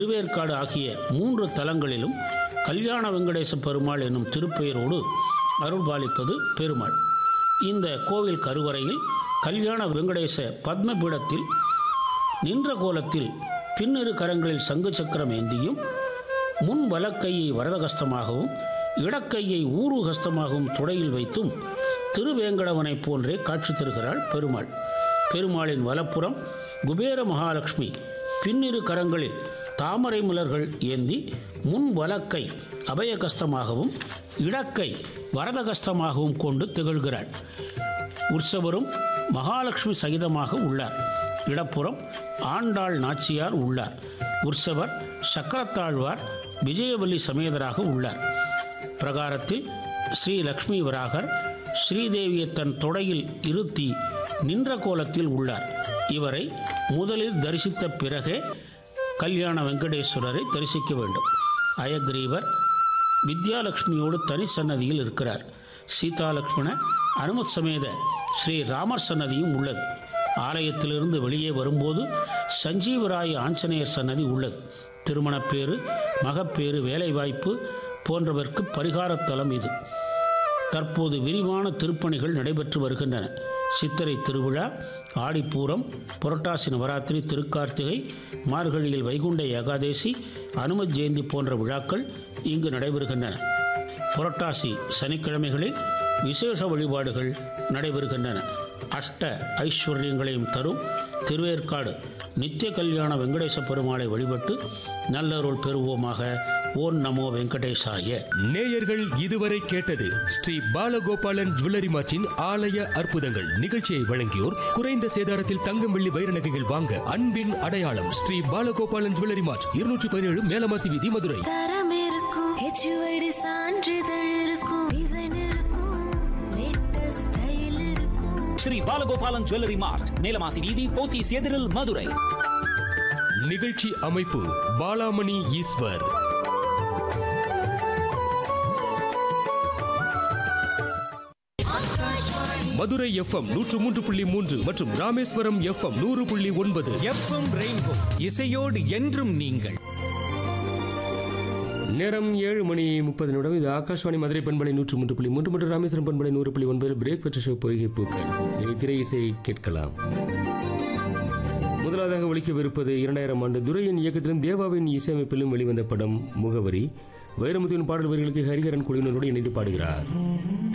திருவேற்காடு ஆகிய மூன்று தலங்களிலும் கல்யாண வெங்கடேச பெருமாள் என்னும் திருப்பெயரோடு அருள்பாலிப்பது பெருமாள் இந்த கோவில் கருவறையில் கல்யாண வெங்கடேச பத்மபீடத்தில் நின்ற கோலத்தில் பின்னிரு கரங்களில் சங்கு சக்கரம் ஏந்தியும் முன் வலக்கையை வரதகஸ்தமாகவும் இடக்கையை ஊருகஸ்தமாகவும் துடையில் வைத்தும் திருவேங்கடவனைப் போன்றே காட்சி தருகிறாள் பெருமாள் பெருமாளின் வலப்புறம் குபேர மகாலட்சுமி பின்னிரு கரங்களில் தாமரை மலர்கள் ஏந்தி முன் வலக்கை அபயகஸ்தமாகவும் இடக்கை வரதகஸ்தமாகவும் கொண்டு திகழ்கிறாள் உற்சவரும் மகாலட்சுமி சகிதமாக உள்ளார் இடப்புறம் ஆண்டாள் நாச்சியார் உள்ளார் உற்சவர் சக்கரத்தாழ்வார் விஜயவல்லி சமேதராக உள்ளார் பிரகாரத்தில் ஸ்ரீ லக்ஷ்மி வராகர் ஸ்ரீதேவியை தன் தொடையில் இருத்தி நின்ற கோலத்தில் உள்ளார் இவரை முதலில் தரிசித்த பிறகே கல்யாண வெங்கடேஸ்வரரை தரிசிக்க வேண்டும் அயக்ரீவர் வித்யாலட்சுமியோடு தனி சன்னதியில் இருக்கிறார் சீதாலக்ஷ்மண அனுமத் சமேத ஸ்ரீ ராமர் சன்னதியும் உள்ளது ஆலயத்திலிருந்து வெளியே வரும்போது சஞ்சீவராய ஆஞ்சநேயர் சன்னதி உள்ளது திருமணப்பேறு மகப்பேறு வேலைவாய்ப்பு போன்றவர்க்கு பரிகாரத்தலம் இது தற்போது விரிவான திருப்பணிகள் நடைபெற்று வருகின்றன சித்திரை திருவிழா ஆடிப்பூரம் புரட்டாசி நவராத்திரி திருக்கார்த்திகை மார்கழியில் வைகுண்ட ஏகாதேசி அனுமத் ஜெயந்தி போன்ற விழாக்கள் இங்கு நடைபெறுகின்றன புரட்டாசி சனிக்கிழமைகளில் விசேஷ வழிபாடுகள் நடைபெறுகின்றன அஷ்ட ஐஸ்வர்யங்களையும் தரும் திருவேற்காடு நித்திய கல்யாண வெங்கடேச பெருமாளை வழிபட்டு நல்லருள் பெறுவோமாக ஓம் நமோ வெங்கடேசாய நேயர்கள் இதுவரை கேட்டது ஸ்ரீ பாலகோபாலன் ஜுவல்லரி மார்ட்டின் ஆலய அற்புதங்கள் நிகழ்ச்சியை வழங்கியோர் குறைந்த சேதாரத்தில் தங்கம் வெள்ளி வைர நகைகள் வாங்க அன்பின் அடையாளம் ஸ்ரீ பாலகோபாலன் ஜுவல்லரி மார்ட் இருநூற்றி பதினேழு மேலமாசி வீதி மதுரை தரம் இருக்கும் ஹெச்யூஐடி சான்றிதழ் இருக்கும் டிசைன் இருக்கும் லேட்டஸ்ட் ஸ்டைல் இருக்கும் ஸ்ரீ பாலகோபாலன் ஜுவல்லரி மார்ட் நீலமாசி வீதி போத்தீஸ் எதிரில் மதுரை நிகழ்ச்சி அமைப்பு பாலாமணி ஈஸ்வர் மதுரை எஃப்எம் நூற்று மூன்று புள்ளி மூன்று மற்றும் ராமேஸ்வரம் எஃப்எம் நூறு புள்ளி ஒன்பது எஃப்எம் ரெயின்போ இசையோடு என்றும் நீங்கள் நேரம் ஏழு மணி முப்பது நிமிடம் இது ஆகாஷ்வாணி மதுரை பண்பலை நூற்று மூன்று புள்ளி மூன்று மற்றும் ராமேஸ்வரம் பண்பலை நூறு புள்ளி ஒன்பது பிரேக் பெற்ற ஷோ பொய்கை பூக்கள் இனி திரை இசை கேட்கலாம் முதலாவதாக ஒழிக்கவிருப்பது இரண்டாயிரம் ஆண்டு துரையின் இயக்கத்திலும் தேவாவின் இசையமைப்பிலும் வெளிவந்த படம் முகவரி வைரமுத்துவின் பாடல் வரிகளுக்கு ஹரிஹரன் குழுவினரோடு இணைந்து பாடுகிறார்